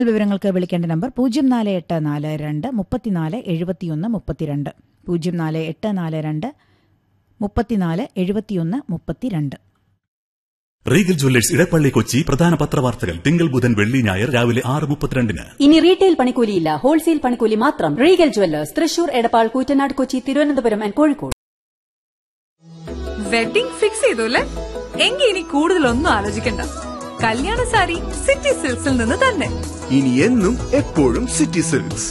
വിവരങ്ങൾക്ക് വിളിക്കേണ്ട നമ്പർ പൂജ്യം നാല് എട്ട് നാല് രണ്ട് മുപ്പത്തിനാല് എഴുപത്തിയൊന്ന് മുപ്പത്തിരണ്ട് പൂജ്യം നാല് എട്ട് നാല് രണ്ട് മുപ്പത്തിനാല് എഴുപത്തിയൊന്ന് മുപ്പത്തിരണ്ട് റീഗൽ ജ്വല്ലേഴ്സ് ഇടപ്പള്ളി കൊച്ചി പ്രധാന പത്രവാർത്തകൾ തിങ്കൾ ബുധൻ വെള്ളി ഞായർ രാവിലെ ആറ് മുപ്പത്തിരണ്ടിന് ഇനി റീറ്റെയിൽ പണിക്കൂലിയില്ല ഹോൾസെയിൽ പണിക്കൂലി മാത്രം Regal jewellers Thrissur Edappal Koottanad Kochi Thiruvananthapuram and Kozhikode wedding fix ചെയ്തു അല്ലേ എങ്കിൽ ഇനി കൂടുതലൊന്നും ആലോചിക്കണ്ട കല്യാണ സാരി സിറ്റി സിൽക്സിൽ നിന്ന് തന്നെ ഇനി എന്നും എപ്പോഴും സിറ്റി സിൽക്സ്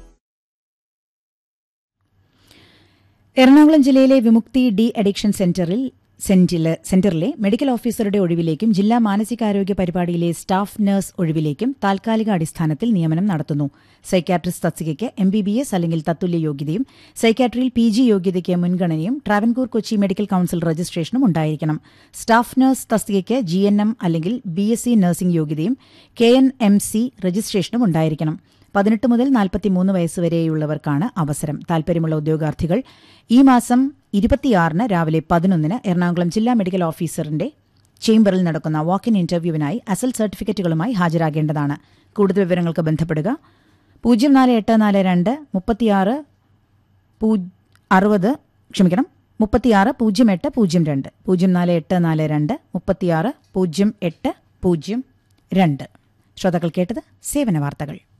എറണാകുളം ജില്ലയിലെ വിമുക്തി ഡി അഡിക്ഷൻ സെന്ററിൽ സെന്റില് സെന്ററിലെ മെഡിക്കൽ ഓഫീസറുടെ ഒഴിവിലേക്കും ജില്ലാ മാനസികാരോഗ്യ പരിപാടിയിലെ സ്റ്റാഫ് നഴ്സ് ഒഴിവിലേക്കും താൽക്കാലിക അടിസ്ഥാനത്തിൽ നിയമനം നടത്തുന്നു സൈക്യാട്രിസ്റ്റ് തസ്തികയ്ക്ക് എം ബി ബി എസ് അല്ലെങ്കിൽ തത്തുല്യ യോഗ്യതയും സൈക്യാട്രിയിൽ പി ജി യോഗ്യതയ്ക്ക് മുൻഗണനയും ട്രാവൻകൂർ കൊച്ചി മെഡിക്കൽ കൌൺസിൽ രജിസ്ട്രേഷനും ഉണ്ടായിരിക്കണം സ്റ്റാഫ് നഴ്സ് തസ്തികയ്ക്ക് ജി എൻ എം അല്ലെങ്കിൽ ബി എസ് സി നഴ്സിംഗ് യോഗ്യതയും കെ എൻ എം സി രജിസ്ട്രേഷനും ഉണ്ടായിരിക്കണം പതിനെട്ട് മുതൽ നാൽപ്പത്തിമൂന്ന് വയസ്സുവരെയുള്ളവർക്കാണ് അവസരം താൽപര്യമുള്ള ഉദ്യോഗാർത്ഥികൾ ഈ മാസം ഇരുപത്തിയാറിന് രാവിലെ പതിനൊന്നിന് എറണാകുളം ജില്ലാ മെഡിക്കൽ ഓഫീസറിന്റെ ചേംബറിൽ നടക്കുന്ന വാക്ക് ഇൻ ഇന്റർവ്യൂവിനായി അസൽ സർട്ടിഫിക്കറ്റുകളുമായി ഹാജരാകേണ്ടതാണ് കൂടുതൽ വിവരങ്ങൾക്ക് ബന്ധപ്പെടുക പൂജ്യം നാല് എട്ട് നാല് രണ്ട് മുപ്പത്തിയാറ് പൂ- അറുപത് ക്ഷമിക്കണം മുപ്പത്തിയാറ് പൂജ്യം എട്ട് പൂജ്യം രണ്ട് പൂജ്യം നാല് എട്ട് നാല് രണ്ട് മുപ്പത്തിയാറ് പൂജ്യം എട്ട് പൂജ്യം രണ്ട് ശ്രോതാക്കൾ കേട്ടത് സേവന വാർത്തകൾ